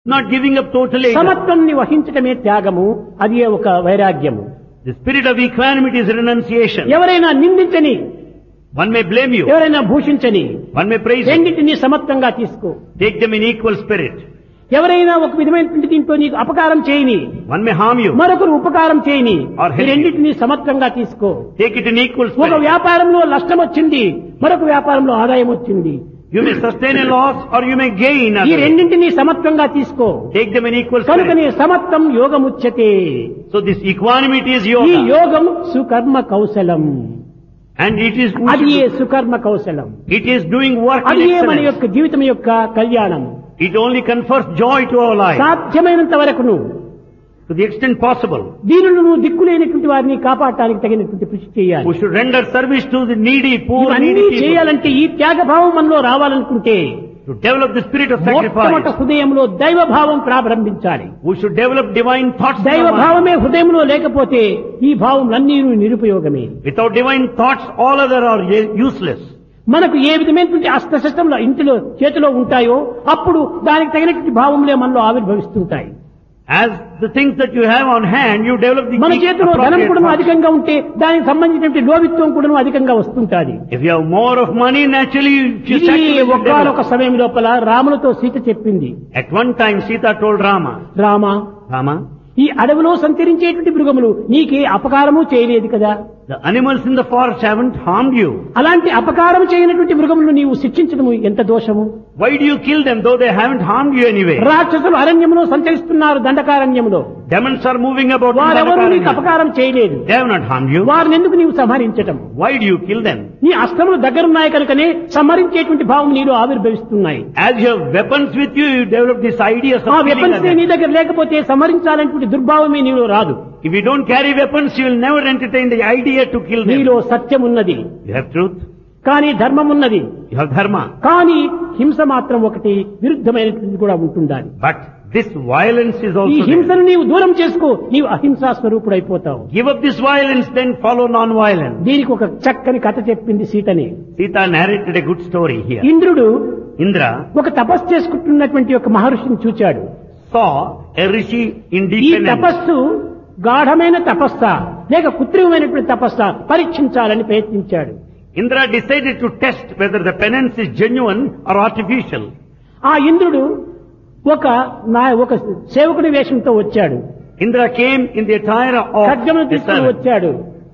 Not giving up totally. సమత్వంని వహించటమే త్యాగము అది ఒక వైరాగ్యము The spirit of equanimity is renunciation. ఎవరైనా నిందించని One may blame you. ఎవరైనా భూషించని One may praise you. రెండింటినీ సమత్వంగా తీసుకో Take them in equal spirit. ఎవరైనా ఒక విధమైనటువంటి దీంట్లో నీకు అపకారం చేయని One may harm you. మరొకరు ఉపకారం చేయని Or help ఈ రెండింటినీ సమత్వంగా తీసుకో Take it in equal ఒక spirit. వ్యాపారంలో నష్టం వచ్చింది మరొక వ్యాపారంలో ఆదాయం వచ్చింది You may sustain a loss or you may gain. ఈ other. రెండింటినీ సమత్వంగా తీసుకో Take them in equal spirit. కనుకనే సమత్వం యోగముచ్యతే So this equanimity is ఈ yoga. యోగం సుకర్మ కౌశలం And it is, అది ఏ సుకర్మ కౌశలం it is doing work in అది ఏ మన excellence. యొక్క జీవితం యొక్క కళ్యాణం It only confers joy to our life. సాధ్యమైనంత వరకును To the extent possible. దీనిని నువ్వు దిక్కులేనటువంటి వారిని కాపాడటానికి తగినటువంటి కృషి చేయాలి We should render service to the needy, poor, ఇవన్నీ needy people. చేయాలంటే ఈ త్యాగభావం మనలో రావాలనుకుంటే To develop the spirit of మొట్టమొదట sacrifice. హృదయంలో దైవభావం ప్రారంభించాలి We should develop divine thoughts. in our mind. దైవభావమే హృదయంలో లేకపోతే ఈ భావములన్నీ నిరుపయోగమే Without divine thoughts, all other are u- useless. మనకు ఏ విధమైనటువంటి అస్త్రశస్త్రంలో ఇంటిలో చేతిలో ఉంటాయో అప్పుడు దానికి తగినటువంటి భావములే మనలో ఆవిర్భవిస్తుంటాయి As the things that you have on hand, you develop the మన చేతిలో ధనం appropriate కూడా thoughts. అధికంగా ఉంటే దానికి సంబంధించినటువంటి లోభిత్వం కూడా అధికంగా వస్తుంటాది If you have more of money, naturally you you ఇది sacrifice your ఒక్కనొక develop. సమయం లోపల రాములతో సీత చెప్పింది At one time, Sita told Rama, Rama Rama, ఈ అడవిలో సంచరించేటువంటి మృగములు నీకే అపకారము చేయలేదు కదా the animals in the forest haven't harmed you. అలాంటి అపకారం చేయనటువంటి మృగములను నీవు శిక్షించడము ఎంత దోషము Why do you kill them though they haven't harmed you anyway? రాక్షసులు అరణ్యములో సంచరిస్తున్నారు దండకారణ్యములో Demons are moving about in వారెవరు నీకు Danakaranya. అపకారం చేయలేదు They have not harmed you. వారిని ఎందుకు నీవు సంహరించటం Why do you kill them? నీ అస్త్రములు దగ్గరున్నాయి కనుకనే సంహరించేటువంటి భావం నీలో ఆవిర్భవిస్తున్నాయి As you have weapons with you, you develop this idea of ఆ killing వెపన్స్ others. నీ దగ్గర లేకపోతే సంహరించాలనేటువంటి దుర్భావమే నీలో రాదు If you don't carry weapons, you will never entertain the idea to kill them. నీలో సత్యం ఉన్నది You have truth, కానీ ధర్మం ఉన్నది you have dharma. కానీ హింస మాత్రం ఒకటి విరుద్ధమైనటువంటి కూడా ఉంటుండాలి But this violence is ఈ also there. హింసను నీవు దూరం చేసుకో నీవు అహింసా స్వరూపుడైపోతావు Give up this violence, then follow non-violence. దీనికి ఒక చక్కని కథ చెప్పింది సీతని Sita narrated a good story here. ఇంద్రుడు Indra ఒక తపస్సు చేసుకుంటున్నటువంటి ఒక మహర్షిని చూచాడు saw a rishi in ఈ deep penance. తపస్సు గాఢమైన తపస్సా లేక కృత్రిమమైనటువంటి తపస్సా పరీక్షించాలని ప్రయత్నించాడు Indra decided to test whether the penance is genuine or artificial. ఆ ఇంద్రుడు ఒక నా ఒక సేవకుడి వేషంతో వచ్చాడు Indra came in the attire of ఖడ్గమును a తీసుకుని servant. వచ్చాడు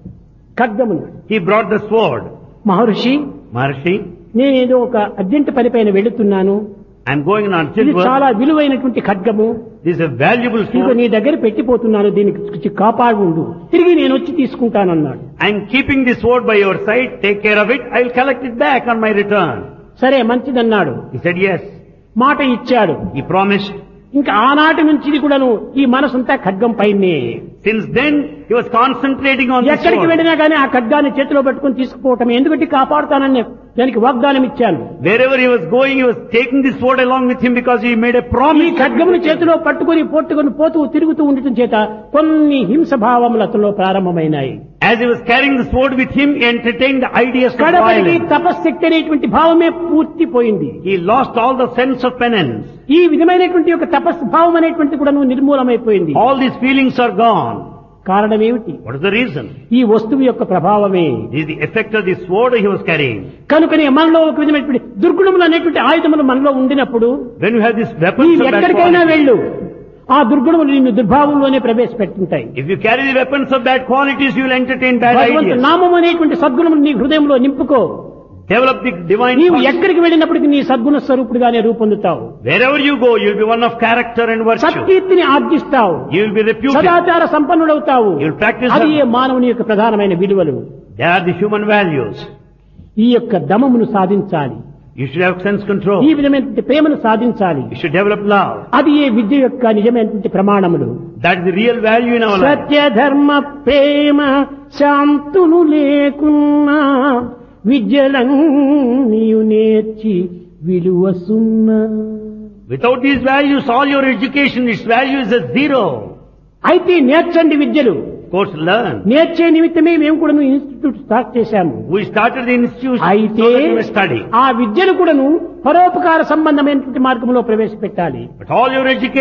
ఖడ్గమును He brought the sword. Maharshi Maharshi, నేనేదో ఒక అర్జెంట్ పని పైన వెళుతున్నాను I'm going on ఇది urgent work. చాలా విలువైనటువంటి ఖడ్గము This is a valuable ఇదిగో sword. నీ దగ్గర పెట్టిపోతున్నాను దీనికి కాపాడు ఉండు తిరిగి నేను వచ్చి తీసుకుంటానన్నాడు I'm keeping this sword by your side. Take care of it. I'll collect it back on my return. సరే మంచిదన్నాడు He said yes. మాట ఇచ్చాడు He promised. ఇంకా ఆనాటి నుంచి ఇది కూడాను ఈ మనసంతా ఖడ్గం పైనే Since then, he was concentrating on this ఎక్కడికి sword. వెళ్ళినా కానీ ఆ ఖడ్గాన్ని చేతిలో పట్టుకుని తీసుకుపోవటం ఎందుకంటే కాపాడుతానని దానికి వాగ్దానం ఇచ్చాను Wherever he was going, he was taking this sword along with him because he made a ఈ promise. ఖడ్గమును చేతిలో పట్టుకుని పోట్టుకుని పోతూ తిరుగుతూ ఉండటం చేత కొన్ని హింస భావములు అతనిలో ప్రారంభమైనాయి As he was carrying the sword with him, he entertained the ideas of కడపడికి violence. తపశక్తి అనేటువంటి భావమే పూర్తిపోయింది He lost all the sense of penance. ఈ విధమైనటువంటి యొక్క తపస్సు భావం అనేటువంటి కూడా నిర్మూలమైపోయింది All these feelings are gone. కారణం ఏమిటి What is the reason? ఈ వస్తువు యొక్క ప్రభావమే This is the effect of the sword he was carrying. కనుకనే మనలో ఒక విధమైనటువంటి దుర్గుణములు అనేటువంటి ఆయుధములు మనలో ఉండినప్పుడు When you have these నీవు weapons of bad ఎక్కడికైనా quality, వెళ్ళు ఆ దుర్గుణములు నిన్ను దుర్భావంలోనే ప్రవేశపెట్టుంటాయి if you carry the weapons of bad qualities, you will entertain bad భగవంతు ideas. నామం అనేటువంటి సద్గుణములు నీ హృదయంలో నింపుకో Develop the divine నీవు thoughts. ఎక్కడికి వెళ్ళినప్పటికీ నీ సద్గుణ స్వరూపుడుగానే రూపొందుతావు Wherever you go, you will be one of character and virtue. సత్కీర్తిని ఆర్జిస్తావు You will be reputed. సదాచార సంపన్నుడవుతావు You'll practice అది them. ఏ మానవుని యొక్క ప్రధానమైన విలువలు They are the human values. ఈ యొక్క దమమును సాధించాలి You should have sense control. ఈ విధమైనటువంటి ప్రేమను సాధించాలి You should develop love. అది ఏ విద్య యొక్క నిజమైనటువంటి ప్రమాణములు That is the real value in our life. సత్య ధర్మ ప్రేమ శాంతును లేకున్నా విద్యలన్నీయు నేర్చి విలువ సున్నా Without these values, all your education, its value is a zero. అయితే నేర్చండి విద్యలు Of course, learn. నేర్చే నిమిత్తమే మేము కూడా ఇన్స్టిట్యూట్ స్టార్ట్ చేశాము We started the institute అయితే so that we may study. ఆ విద్యను కూడాను పరోపకార సంబంధమైనటువంటి మార్గంలో ప్రవేశపెట్టాలి But all your education